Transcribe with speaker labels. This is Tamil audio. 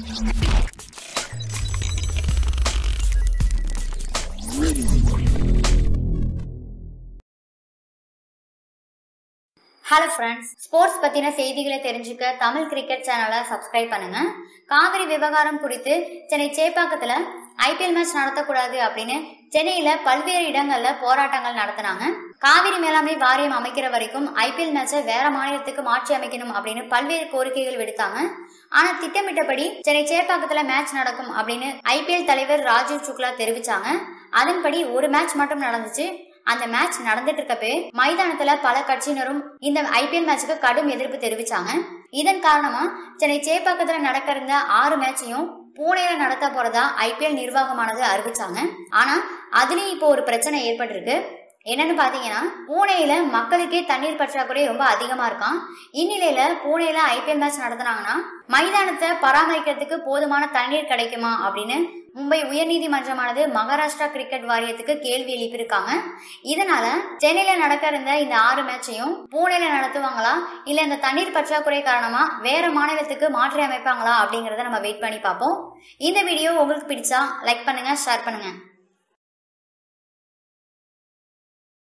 Speaker 1: ஹலோ ஃப்ரெண்ட்ஸ் ஸ்போர்ட்ஸ் பத்தின செய்திகளை தெரிஞ்சுக்க தமிழ் கிரிக்கெட் சேனலை சப்ஸ்கிரைப் பண்ணுங்க காவிரி விவகாரம் குறித்து சென்னை சேப்பாக்கத்துல ஐபிஎல் மேட்ச் நடத்தக்கூடாது அப்படின்னு சென்னையில பல்வேறு இடங்கள்ல போராட்டங்கள் நடத்தினாங்க காவிரி மேலாண்மை வாரியம் அமைக்கிற வரைக்கும் ஐபிஎல் மேட்சை வேற மாநிலத்துக்கு மாற்றி அமைக்கணும் அப்படின்னு பல்வேறு கோரிக்கைகள் விடுத்தாங்க ஆனா திட்டமிட்டபடி சென்னை சேப்பாக்கத்துல மேட்ச் நடக்கும் அப்படின்னு ஐபிஎல் தலைவர் ராஜீவ் சுக்லா தெரிவிச்சாங்க அதன்படி ஒரு மேட்ச் மட்டும் நடந்துச்சு அந்த மேட்ச் நடந்துட்டு இருக்கப்பே மைதானத்துல பல கட்சியினரும் இந்த ஐபிஎல் மேட்சுக்கு கடும் எதிர்ப்பு தெரிவிச்சாங்க இதன் காரணமா சென்னை சேப்பாக்கத்துல நடக்க இருந்த ஆறு மேட்சையும் பூனேல நடத்த போறதா ஐபிஎல் நிர்வாகமானது அறிவிச்சாங்க ஆனா அதுலயும் இப்போ ஒரு பிரச்சனை ஏற்பட்டிருக்கு என்னன்னு பாத்தீங்கன்னா பூனேல மக்களுக்கே தண்ணீர் பற்றாக்குறை ரொம்ப அதிகமா இருக்கான் இந்நிலையில பூனேல ஐபிஎல் மேட்ச் நடத்துனாங்கன்னா மைதானத்தை பராமரிக்கிறதுக்கு போதுமான தண்ணீர் கிடைக்குமா அப்படின்னு மும்பை உயர்நீதிமன்றமானது மகாராஷ்டிரா கிரிக்கெட் வாரியத்துக்கு கேள்வி எழுப்பியிருக்காங்க இதனால சென்னையில நடக்க இருந்த இந்த ஆறு மேட்சையும் பூனேல நடத்துவாங்களா இல்ல இந்த தண்ணீர் பற்றாக்குறை காரணமா வேற மாநிலத்துக்கு மாற்றி அமைப்பாங்களா அப்படிங்கறத நம்ம வெயிட் பண்ணி பார்ப்போம் இந்த வீடியோ உங்களுக்கு பிடிச்சா லைக் பண்ணுங்க ஷேர் பண்ணுங்க